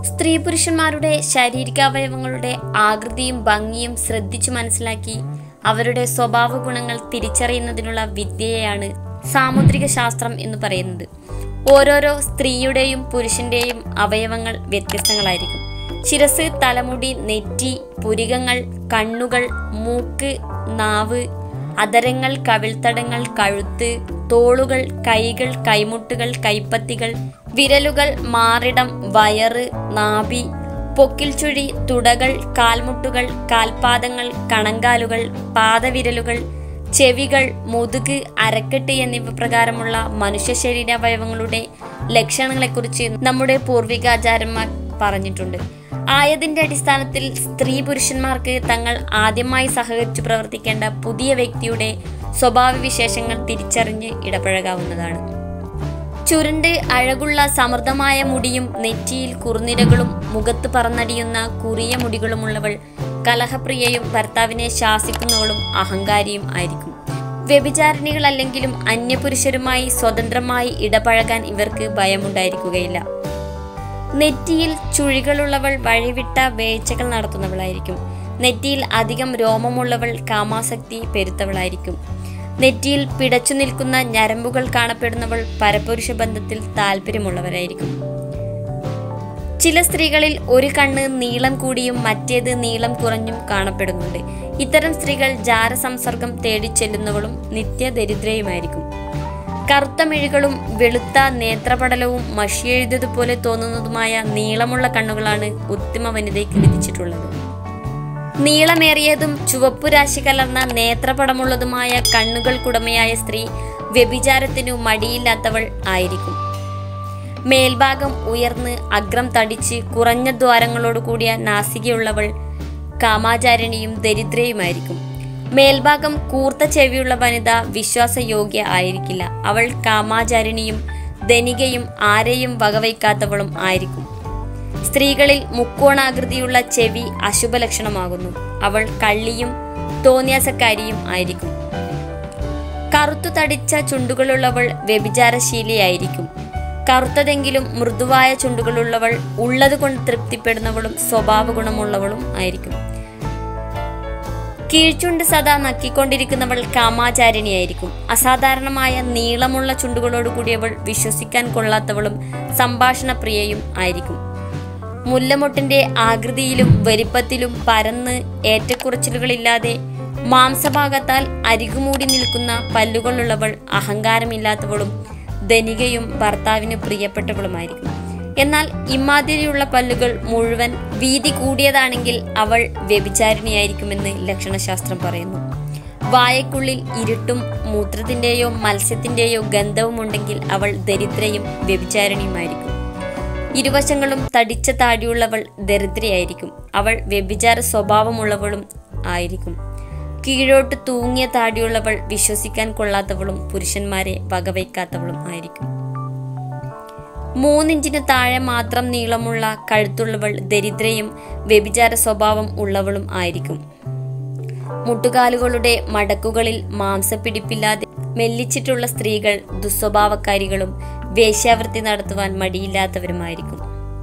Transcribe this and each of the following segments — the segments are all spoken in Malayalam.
സ്ത്രീ പുരുഷന്മാരുടെ ശാരീരികാവയവങ്ങളുടെ ആകൃതിയും ഭംഗിയും ശ്രദ്ധിച്ചു മനസ്സിലാക്കി അവരുടെ സ്വഭാവ ഗുണങ്ങൾ തിരിച്ചറിയുന്നതിനുള്ള വിദ്യയാണ് സാമുദ്രിക ശാസ്ത്രം എന്ന് പറയുന്നത് ഓരോരോ സ്ത്രീയുടെയും പുരുഷന്റെയും അവയവങ്ങൾ വ്യത്യസ്തങ്ങളായിരിക്കും ശിരസ് തലമുടി നെറ്റി പുരികങ്ങൾ കണ്ണുകൾ മൂക്ക് നാവ് അതരങ്ങൾ കവിൾത്തടങ്ങൾ കഴുത്ത് തോളുകൾ കൈകൾ കൈമുട്ടുകൾ കൈപ്പത്തികൾ വിരലുകൾ മാറിടം വയറ് നാഭി പൊക്കിൽ ചുഴി തുടകൾ കാൽമുട്ടുകൾ കാൽപാദങ്ങൾ കണങ്കാലുകൾ പാദവിരലുകൾ ചെവികൾ മുതുക് അരക്കെട്ട് എന്നിവ പ്രകാരമുള്ള മനുഷ്യ ശരീരാവയവങ്ങളുടെ ലക്ഷണങ്ങളെക്കുറിച്ച് നമ്മുടെ പൂർവികാചാരന്മാർ പറഞ്ഞിട്ടുണ്ട് ആയതിന്റെ അടിസ്ഥാനത്തിൽ സ്ത്രീ പുരുഷന്മാർക്ക് തങ്ങൾ ആദ്യമായി സഹകരിച്ചു പ്രവർത്തിക്കേണ്ട പുതിയ വ്യക്തിയുടെ സ്വഭാവവിശേഷങ്ങൾ തിരിച്ചറിഞ്ഞ് ഇടപഴകാവുന്നതാണ് ചുരുണ്ട് അഴകുള്ള സമൃദ്ധമായ മുടിയും നെറ്റിയിൽ കുറുനിരകളും മുഖത്ത് പറന്നടിയുന്ന കുറിയ മുടികളുമുള്ളവൾ കലഹപ്രിയയും ഭർത്താവിനെ ശാസിക്കുന്നവളും അഹങ്കാരിയും ആയിരിക്കും വ്യഭിചാരിണികളല്ലെങ്കിലും അന്യപുരുഷരുമായി സ്വതന്ത്രമായി ഇടപഴകാൻ ഇവർക്ക് ഭയമുണ്ടായിരിക്കുകയില്ല നെറ്റിയിൽ ചുഴികളുള്ളവൾ വഴിവിട്ട വേഴ്ചകൾ നടത്തുന്നവളായിരിക്കും നെറ്റിയിൽ അധികം രോമമുള്ളവൾ കാമാസക്തി പെരുത്തവളായിരിക്കും നെറ്റിയിൽ പിടച്ചു നിൽക്കുന്ന ഞരമ്പുകൾ കാണപ്പെടുന്നവൾ പരപുരുഷ ബന്ധത്തിൽ താല്പര്യമുള്ളവരായിരിക്കും ചില സ്ത്രീകളിൽ ഒരു കണ്ണ് നീളം കൂടിയും മറ്റേത് നീളം കുറഞ്ഞും കാണപ്പെടുന്നുണ്ട് ഇത്തരം സ്ത്രീകൾ ജാരസംസർഗം തേടി ചെല്ലുന്നവളും നിത്യദരിദ്രയുമായിരിക്കും കറുത്ത മിഴികളും വെളുത്ത നേത്രപടലവും മഷിയെഴുതിയതുപോലെ തോന്നുന്നതുമായ നീളമുള്ള കണ്ണുകളാണ് ഉത്തമ വനിതയ്ക്ക് വിധിച്ചിട്ടുള്ളത് നീളമേറിയതും ചുവപ്പു രാശി കലർന്ന നേത്രപടമുള്ളതുമായ കണ്ണുകൾക്കുടമയായ സ്ത്രീ വ്യഭിചാരത്തിനു മടിയില്ലാത്തവൾ ആയിരിക്കും മേൽഭാഗം ഉയർന്ന് അഗ്രം തടിച്ച് കുറഞ്ഞ ദ്വാരങ്ങളോട് കൂടിയ നാസികയുള്ളവൾ കാമാചാരിണിയും ദരിദ്രയുമായിരിക്കും മേൽഭാഗം കൂർത്ത ചെവിയുള്ള വനിത വിശ്വാസയോഗ്യ ആയിരിക്കില്ല അവൾ കാമാചാരിണിയും ധനികയും ആരെയും വകവയ്ക്കാത്തവളും ആയിരിക്കും സ്ത്രീകളിൽ മുക്കോണാകൃതിയുള്ള ചെവി അശുഭലക്ഷണമാകുന്നു അവൾ കള്ളിയും തോന്നിയാസക്കാരിയും ആയിരിക്കും കറുത്തു തടിച്ച ചുണ്ടുകളുള്ളവൾ വ്യഭിചാരശീലിയായിരിക്കും കറുത്തതെങ്കിലും മൃദുവായ ചുണ്ടുകളുള്ളവൾ ഉള്ളതുകൊണ്ട് തൃപ്തിപ്പെടുന്നവളും സ്വഭാവ ഗുണമുള്ളവളും ആയിരിക്കും കീഴ്ചുണ്ട് സദാ നക്കിക്കൊണ്ടിരിക്കുന്നവൾ കാമാചാരിണിയായിരിക്കും അസാധാരണമായ നീളമുള്ള ചുണ്ടുകളോട് കൂടിയവൾ വിശ്വസിക്കാൻ കൊള്ളാത്തവളും സംഭാഷണപ്രിയയും ആയിരിക്കും മുല്ലമൊട്ടിന്റെ ആകൃതിയിലും വലിപ്പത്തിലും പരന്ന് ഏറ്റക്കുറച്ചിലുകളില്ലാതെ മാംസഭാഗത്താൽ അരികുമൂടി നിൽക്കുന്ന പല്ലുകളുള്ളവൾ അഹങ്കാരമില്ലാത്തവളും ധനികയും ഭർത്താവിന് പ്രിയപ്പെട്ടവളുമായിരിക്കും എന്നാൽ ഇമാതിരിയുള്ള പല്ലുകൾ മുഴുവൻ വീതി കൂടിയതാണെങ്കിൽ അവൾ വ്യഭിചാരിണിയായിരിക്കുമെന്ന് ലക്ഷണശാസ്ത്രം പറയുന്നു വായക്കുള്ളിൽ ഇരുട്ടും മൂത്രത്തിന്റെയോ മത്സ്യത്തിന്റെയോ ഗന്ധവും ഉണ്ടെങ്കിൽ അവൾ ദരിദ്രയും വ്യഭിചാരിണിയുമായിരിക്കും ഇരുവശങ്ങളും തടിച്ച താടിയുള്ളവൾ ദരിദ്രയായിരിക്കും അവൾ വ്യഭിചാര സ്വഭാവമുള്ളവളും ആയിരിക്കും കീഴോട്ട് തൂങ്ങിയ താടിയുള്ളവൾ വിശ്വസിക്കാൻ കൊള്ളാത്തവളും പുരുഷന്മാരെ വകവയ്ക്കാത്തവളും ആയിരിക്കും മൂന്നിഞ്ചിന് താഴെ മാത്രം നീളമുള്ള കഴുത്തുള്ളവൾ ദരിദ്രയും വ്യഭിചാര സ്വഭാവം ഉള്ളവളും ആയിരിക്കും മുട്ടുകാലുകളുടെ മടക്കുകളിൽ മാംസപ്പിടിപ്പില്ലാതെ മെല്ലിച്ചിട്ടുള്ള സ്ത്രീകൾ ദുസ്വഭാവക്കാരികളും വേശ്യാവൃത്തി നടത്തുവാൻ മടിയില്ലാത്തവരുമായിരിക്കും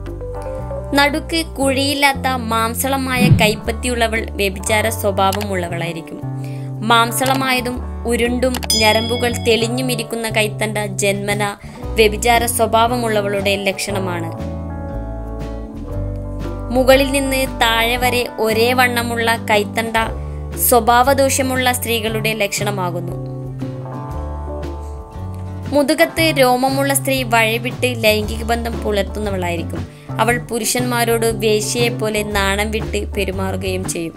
നടുക്ക് കുഴിയില്ലാത്ത മാംസളമായ കൈപ്പത്തിയുള്ളവൾ വ്യഭിചാര സ്വഭാവമുള്ളവളായിരിക്കും മാംസളമായതും ഉരുണ്ടും ഞരമ്പുകൾ തെളിഞ്ഞുമിരിക്കുന്ന കൈത്തണ്ട ജന്മന വ്യഭിചാര സ്വഭാവമുള്ളവളുടെ ലക്ഷണമാണ് മുകളിൽ നിന്ന് താഴെ വരെ ഒരേ വണ്ണമുള്ള കൈത്തണ്ട സ്വഭാവദോഷമുള്ള സ്ത്രീകളുടെ ലക്ഷണമാകുന്നു മുതുകത്ത് രോമമുള്ള സ്ത്രീ വഴിവിട്ട് ലൈംഗിക ബന്ധം പുലർത്തുന്നവളായിരിക്കും അവൾ പുരുഷന്മാരോട് വേശ്യയെ പോലെ നാണം വിട്ട് പെരുമാറുകയും ചെയ്യും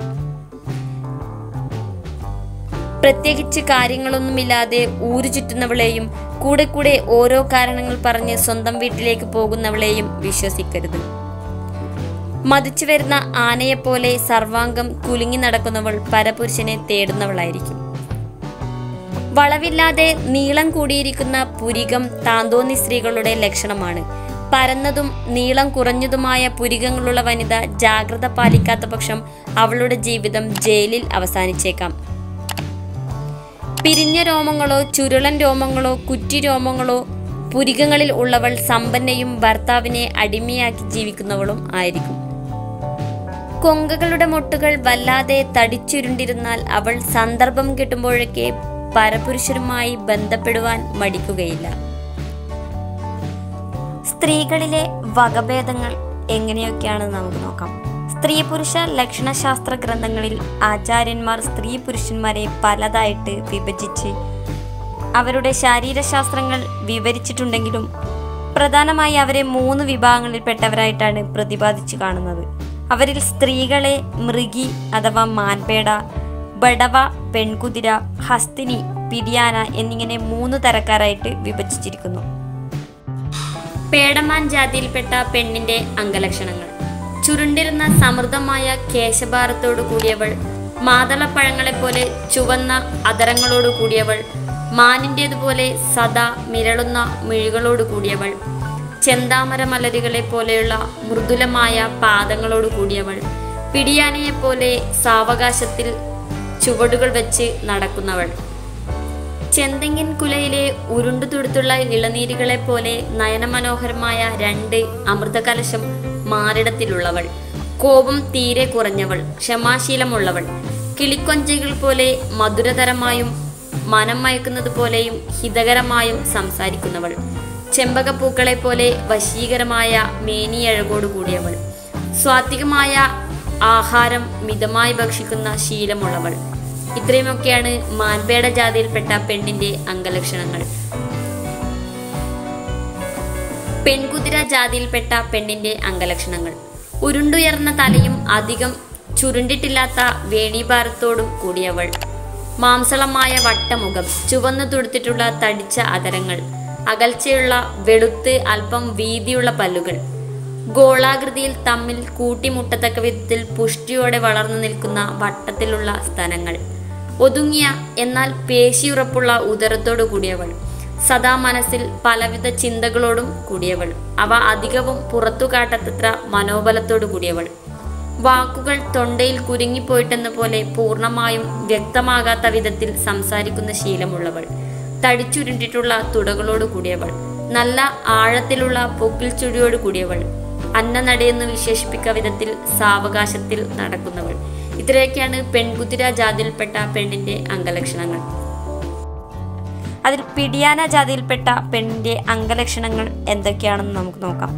പ്രത്യേകിച്ച് കാര്യങ്ങളൊന്നുമില്ലാതെ ഊരു ചുറ്റുന്നവളെയും കൂടെ കൂടെ ഓരോ കാരണങ്ങൾ പറഞ്ഞ് സ്വന്തം വീട്ടിലേക്ക് പോകുന്നവളെയും വിശ്വസിക്കരുത് മതിച്ചു വരുന്ന ആനയെപ്പോലെ സർവാംഗം കുലുങ്ങി നടക്കുന്നവൾ പരപുരുഷനെ തേടുന്നവളായിരിക്കും വളവില്ലാതെ നീളം കൂടിയിരിക്കുന്ന പുരികം താന്തോന്നി സ്ത്രീകളുടെ ലക്ഷണമാണ് പരന്നതും നീളം കുറഞ്ഞതുമായ പുരികങ്ങളുള്ള വനിത ജാഗ്രത പാലിക്കാത്ത പക്ഷം അവളുടെ ജീവിതം ജയിലിൽ അവസാനിച്ചേക്കാം പിരിഞ്ഞ രോമങ്ങളോ ചുരുളൻ രോമങ്ങളോ കുറ്റി രോമങ്ങളോ പുരികങ്ങളിൽ ഉള്ളവൾ സമ്പന്നയും ഭർത്താവിനെ അടിമയാക്കി ജീവിക്കുന്നവളും ആയിരിക്കും കൊങ്കകളുടെ മുട്ടുകൾ വല്ലാതെ തടിച്ചുരുണ്ടിരുന്നാൽ അവൾ സന്ദർഭം കിട്ടുമ്പോഴൊക്കെ പരപുരുഷരുമായി ബന്ധപ്പെടുവാൻ മടിക്കുകയില്ല സ്ത്രീകളിലെ വകഭേദങ്ങൾ എങ്ങനെയൊക്കെയാണെന്ന് നമുക്ക് നോക്കാം സ്ത്രീ പുരുഷ ലക്ഷണശാസ്ത്ര ഗ്രന്ഥങ്ങളിൽ ആചാര്യന്മാർ സ്ത്രീ പുരുഷന്മാരെ പലതായിട്ട് വിഭജിച്ച് അവരുടെ ശാരീരശാസ്ത്രങ്ങൾ വിവരിച്ചിട്ടുണ്ടെങ്കിലും പ്രധാനമായി അവരെ മൂന്ന് വിഭാഗങ്ങളിൽപ്പെട്ടവരായിട്ടാണ് പ്രതിപാദിച്ചു കാണുന്നത് അവരിൽ സ്ത്രീകളെ മൃഗി അഥവാ മാൻപേട ബടവ പെൺകുതിര ഹസ്തിനി പിടിയാന എന്നിങ്ങനെ മൂന്ന് തരക്കാരായിട്ട് വിഭജിച്ചിരിക്കുന്നു പേടമാൻ ജാതിയിൽപ്പെട്ട പെണ്ണിന്റെ അംഗലക്ഷണങ്ങൾ ചുരുണ്ടിരുന്ന സമൃദ്ധമായ കേശഭാരത്തോടു കൂടിയവൾ മാതളപ്പഴങ്ങളെപ്പോലെ ചുവന്ന അതരങ്ങളോടു കൂടിയവൾ മാനിൻ്റേതുപോലെ സദാ മിരളുന്ന മിഴികളോടു കൂടിയവൾ ചെന്താമര മലരുകളെ പോലെയുള്ള മൃദുലമായ പാദങ്ങളോടു കൂടിയവൾ പിടിയാനയെപ്പോലെ സാവകാശത്തിൽ ചുവടുകൾ വെച്ച് നടക്കുന്നവൾ ചെന്തെങ്ങിൻ കുലയിലെ ഉരുണ്ടു തുടുത്തുള്ള ഇളനീരുകളെ പോലെ നയനമനോഹരമായ രണ്ട് അമൃതകലശം മാറിടത്തിലുള്ളവൾ കോപം തീരെ കുറഞ്ഞവൾ ക്ഷമാശീലമുള്ളവൾ കിളിക്കൊഞ്ചകൾ പോലെ മധുരതരമായും മനം മയക്കുന്നത് പോലെയും ഹിതകരമായും സംസാരിക്കുന്നവൾ ചെമ്പകപ്പൂക്കളെ പോലെ വശീകരമായ മേനിയഴകോട് കൂടിയവൾ സ്വാത്വികമായ ആഹാരം മിതമായി ഭക്ഷിക്കുന്ന ശീലമുള്ളവൾ ഇത്രയുമൊക്കെയാണ് മാൻപേട ജാതിയിൽപ്പെട്ട പെണ്ണിന്റെ അംഗലക്ഷണങ്ങൾ പെൺകുതിര ജാതിയിൽപ്പെട്ട പെണ്ണിന്റെ അംഗലക്ഷണങ്ങൾ ഉരുണ്ടുയർന്ന തലയും അധികം ചുരുണ്ടിട്ടില്ലാത്ത വേണീഭാരത്തോടും കൂടിയവൾ മാംസളമായ വട്ടമുഖം ചുവന്നു തുടുത്തിട്ടുള്ള തടിച്ച അതരങ്ങൾ അകൽച്ചയുള്ള വെളുത്ത് അല്പം വീതിയുള്ള പല്ലുകൾ ഗോളാകൃതിയിൽ തമ്മിൽ കൂട്ടിമുട്ടത്തക്ക വിധത്തിൽ പുഷ്ടിയോടെ വളർന്നു നിൽക്കുന്ന വട്ടത്തിലുള്ള സ്തനങ്ങൾ ഒതുങ്ങിയ എന്നാൽ പേശിയുറപ്പുള്ള ഉദരത്തോടു കൂടിയവൾ സദാ മനസ്സിൽ പലവിധ ചിന്തകളോടും കൂടിയവൾ അവ അധികവും പുറത്തു കാട്ടത്തത്ര മനോബലത്തോടു കൂടിയവൾ വാക്കുകൾ തൊണ്ടയിൽ കുരുങ്ങിപ്പോയിട്ടെന്ന പോലെ പൂർണ്ണമായും വ്യക്തമാകാത്ത വിധത്തിൽ സംസാരിക്കുന്ന ശീലമുള്ളവൾ തടിച്ചുരുണ്ടിട്ടുള്ള തുടകളോട് കൂടിയവൾ നല്ല ആഴത്തിലുള്ള പൊക്കിൽ ചുഴിയോട് കൂടിയവൾ അന്നനടയെന്ന് വിശേഷിപ്പിക്ക വിധത്തിൽ സാവകാശത്തിൽ നടക്കുന്നവൾ ഇത്രയൊക്കെയാണ് പെൺകുതിര ജാതിയിൽപ്പെട്ട പെണ്ണിന്റെ അംഗലക്ഷണങ്ങൾ അതിൽ പിടിയാന ജാതിയിൽപ്പെട്ട പെണ്ണിന്റെ അംഗലക്ഷണങ്ങൾ എന്തൊക്കെയാണെന്ന് നമുക്ക് നോക്കാം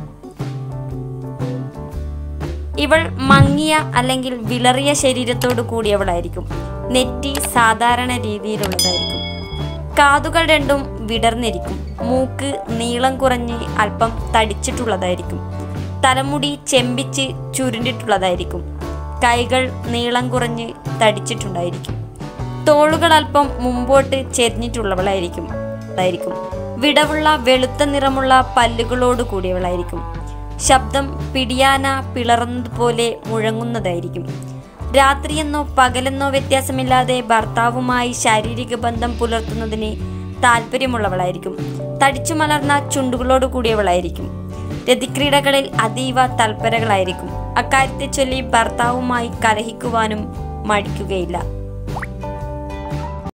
ഇവൾ മങ്ങിയ അല്ലെങ്കിൽ വിളറിയ ശരീരത്തോടു കൂടിയവളായിരിക്കും നെറ്റി സാധാരണ രീതിയിലുള്ളതായിരിക്കും കാതുകൾ രണ്ടും വിടർന്നിരിക്കും മൂക്ക് നീളം കുറഞ്ഞ് അല്പം തടിച്ചിട്ടുള്ളതായിരിക്കും തലമുടി ചെമ്പിച്ച് ചുരുണ്ടിട്ടുള്ളതായിരിക്കും കൈകൾ നീളം കുറഞ്ഞ് തടിച്ചിട്ടുണ്ടായിരിക്കും തോളുകൾ അല്പം മുമ്പോട്ട് ചെരിഞ്ഞിട്ടുള്ളവളായിരിക്കും അതായിരിക്കും വിടവുള്ള വെളുത്ത നിറമുള്ള പല്ലുകളോട് കൂടിയവളായിരിക്കും ശബ്ദം പിടിയാന പിളർന്നതുപോലെ മുഴങ്ങുന്നതായിരിക്കും രാത്രിയെന്നോ പകലെന്നോ വ്യത്യാസമില്ലാതെ ഭർത്താവുമായി ശാരീരിക ബന്ധം പുലർത്തുന്നതിന് താല്പര്യമുള്ളവളായിരിക്കും തടിച്ചു മലർന്ന ചുണ്ടുകളോട് കൂടിയവളായിരിക്കും രതിക്രീഡകളിൽ അതീവ തൽപരകളായിരിക്കും അക്കാര്യത്തെ ചൊല്ലി ഭർത്താവുമായി കലഹിക്കുവാനും മടിക്കുകയില്ല